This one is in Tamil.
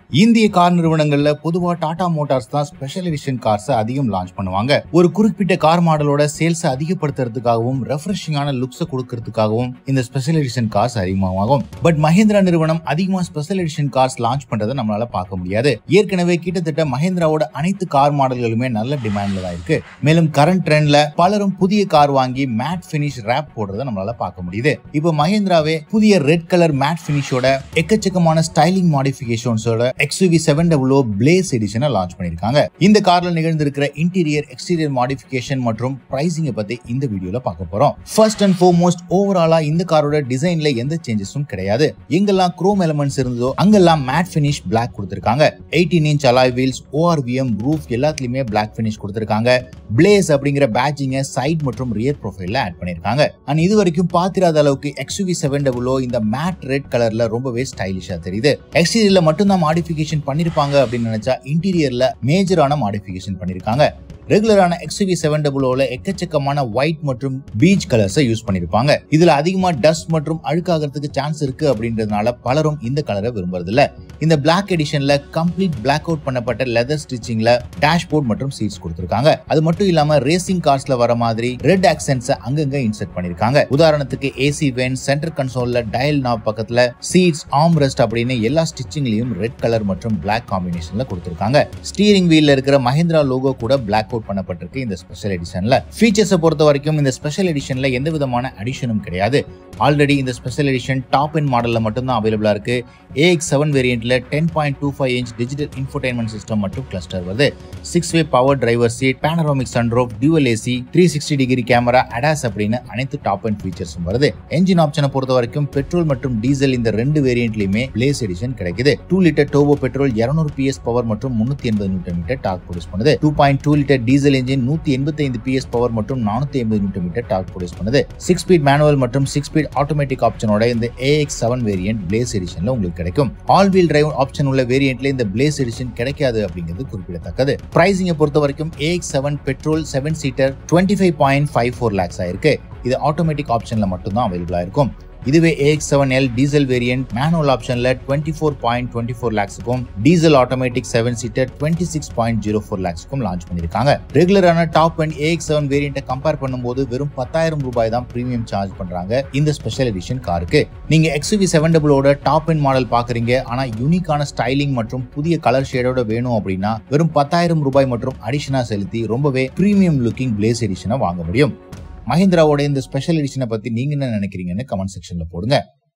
இந்திய கார் நிறுவனங்கள்ல பொதுவா டாடா மோட்டார்ஸ் தான் ஸ்பெஷல் எடிஷன் கார்ஸ் அதிகம் லான்ச் பண்ணுவாங்க ஒரு குறிப்பிட்ட கார் மாடலோட சேல்ஸ் அதிகப்படுத்துறதுக்காகவும் ரெஃப்ரெஷிங்கான லுக்ஸ் கொடுக்கறதுக்காகவும் இந்த ஸ்பெஷல் எடிஷன் கார்ஸ் அதிகமாகும் பட் மஹேந்திரா நிறுவனம் அதிகமா ஸ்பெஷல் எடிஷன் கார்ஸ் லான்ச் பண்றதை நம்மளால பார்க்க முடியாது ஏற்கனவே கிட்டத்தட்ட மஹேந்திராவோட அனைத்து கார் மாடல்களுமே நல்ல டிமாண்ட்ல தான் இருக்கு மேலும் கரண்ட் ட்ரெண்ட்ல பலரும் புதிய கார் வாங்கி மேட் பினிஷ் ரேப் போடுறத நம்மளால பார்க்க முடியுது இப்போ மஹேந்திராவே புதிய ரெட் கலர் மேட் பினிஷோட எக்கச்சக்கமான ஸ்டைலிங் மாடிஃபிகேஷன்ஸோட எக்ஸ்யூவி செவன் டபுளோ பிளேஸ் எடிஷனை லான்ச் பண்ணிருக்காங்க இந்த கார்ல நிகழ்ந்திருக்கிற இன்டீரியர் எக்ஸ்டீரியர் மாடிஃபிகேஷன் மற்றும் பிரைசிங்கை பத்தி இந்த வீடியோல பார்க்க போறோம் ஃபர்ஸ்ட் அண்ட் ஃபோர்மோஸ்ட் ஓவராலா இந்த காரோட டிசைன்ல எந்த சேஞ்சஸும் கிடையாது எங்கெல்லாம் குரோம் எலமெண்ட்ஸ் இருந்ததோ அங்கெல்லாம் மேட் பினிஷ் பிளாக் கொடுத்திருக்காங்க eighteen inch alloy wheels ORVM roof எல்லாத்துலயுமே பிளாக் பினிஷ் கொடுத்திருக்காங்க பிளேஸ் அப்படிங்கிற பேட்சிங்க சைட் மற்றும் ரியர் ப்ரொஃபைல்ல ஆட் பண்ணிருக்காங்க அண்ட் இது வரைக்கும் பாத்திராத அளவுக்கு எக்ஸ்யூவி செவன் டபுளோ இந்த மேட் ரெட் கலர்ல ரொம்பவே ஸ்டைலிஷா தெரியுது எக்ஸ்டீரியர்ல மட்டும்தான் மாடிஃபிகேஷன் பண்ணிருப்பாங்க அப்படின்னு நினைச்சா இன்டீரியர்ல மேஜரான மாடிஃபிகேஷன் பண்ணிருக்காங்க ரெகுலரான எக்ஸ்யூவி செவன் டபுளோல எக்கச்சக்கமான ஒயிட் மற்றும் பீச் கலர்ஸை யூஸ் பண்ணிருப்பாங்க இதுல அதிகமா டஸ்ட் மற்றும் அழுக்காகிறதுக்கு சான்ஸ் இருக்கு அப்படின்றதுனால பலரும் இந்த கலரை விரும்புறது இல்ல இந்த பிளாக் எடிஷன்ல கம்ப்ளீட் பிளாக் அவுட் பண்ணப்பட்ட லெதர் ஸ்டிச்சிங்ல டேஷ்போர்ட் மற்றும் சீட்ஸ் கொடுத்திருக்காங்க அது மட்டும் இல்லாம ரேசிங் கார்ஸ்ல வர மாதிரி ரெட் ஆக்சென்ட்ஸ் அங்கங்க இன்செர்ட் பண்ணிருக்காங்க உதாரணத்துக்கு ஏசி வென் சென்டர் கன்சோல்ல டயல் நாப் பக்கத்துல சீட்ஸ் ஆர்ம் ரெஸ்ட் அப்படின்னு எல்லா ஸ்டிச்சிங்லயும் ரெட் கலர் மற்றும் பிளாக் காம்பினேஷன்ல கொடுத்திருக்காங்க ஸ்டீரிங் வீல்ல இருக்கிற மஹிந்திரா லோகோ கூட பிளாக் அவுட் பண்ணப்பட்டிருக்கு இந்த ஸ்பெஷல் எடிஷன்ல ஃபீச்சர்ஸை பொறுத்த வரைக்கும் இந்த ஸ்பெஷல் எடிஷன்ல எந்த விதமான அடிஷனும் கிடையாது ஆல்ரெடி இந்த ஸ்பெஷல் எடிஷன் டாப் என் மாடல்ல மட்டும்தான் அவைலபிளா இருக்கு ஏஎக்ஸ் செவன் வேரியன்ட்ல ten point two five inch digital infotainment system மற்றும் கிளஸ்டர் வருது six way power driver seat panoramic sunroof dual AC three sixty degree camera ADAS அப்படின்னு அனைத்து டாப் அண்ட் ஃபீச்சர்ஸும் வருது என்ஜின் ஆப்ஷனை பொறுத்த வரைக்கும் பெட்ரோல் மற்றும் டீசல் இந்த ரெண்டு வேரியன்ட்லயுமே பிளேஸ் எடிஷன் கிடைக்குது டூ லிட்டர் டோபோ பெட்ரோல் இருநூறு பிஎஸ் பவர் மற்றும் முன்னூத்தி எண்பது நியூட்டன் மீட்டர் டாக் ப்ரொடியூஸ் பண்ணுது two point two litre diesel engine நூத்தி எண்பத்தி ஐந்து பிஎஸ் பவர் மற்றும் நானூத்தி ஐம்பது நியூட்டன் மீட்டர் டாக் ப்ரொடியூஸ் பண்ணுது சிக்ஸ் ஸ்பீட் மேனுவல் மற்றும் சிக்ஸ் ஸ்பீட் ஆட்டோமேட்டிக் ஆப்ஷனோட இந்த ஏஎக்ஸ் செவன் வேரியன்ட் பிளேஸ் எடிஷன்ல உங்களுக்கு கிடைக்கும் ஆல் வீல் டிரைவ் ஆப்ஷன் உள்ள வேரியன்ட்ல இந்த பிளேஸ் எடிஷன் கிடைக்காது அப்படிங்கிறது குறிப்பிடத்தக்கது பிரைசிங்கை பொறுத்த வரைக்கும் AX seven petrol seven seater twenty five point five four lakhs ஆயிருக்கு இது ஆட்டோமேட்டிக் ஆப்ஷன்ல மட்டும்தான் அவைலபிளா இருக்கும் இதுவே AX seven L diesel variant manual ஆப்ஷன்ல twenty four point twenty four லேக்ஸுக்கும் diesel automatic seven seater twenty six point zero four லேக்ஸுக்கும் லான்ச் பண்ணிருக்காங்க ரெகுலரான டாப் அண்ட் ஏஎக்ஸ் செவன் வேரியண்ட்டை கம்பேர் பண்ணும்போது வெறும் பத்தாயிரம் ரூபாய் தான் பிரீமியம் சார்ஜ் பண்றாங்க இந்த ஸ்பெஷல் எடிஷன் காருக்கு நீங்க எக்ஸ்வி செவன் டபுளோட டாப் அண்ட் மாடல் பாக்குறீங்க ஆனா யூனிக்கான ஸ்டைலிங் மற்றும் புதிய கலர் ஷேடோட வேணும் அப்படின்னா வெறும் பத்தாயிரம் ரூபாய் மற்றும் அடிஷனா செலுத்தி ரொம்பவே பிரீமியம் லுக்கிங் பிளேஸ் எடிஷனை வாங்க முடியும் மஹிந்திராவோட இந்த ஸ்பெஷல் எடிஷனை பத்தி நீங்க என்ன நினைக்கிறீங்கன்னு கமெண்ட் செக்ஷன்ல போடுங்க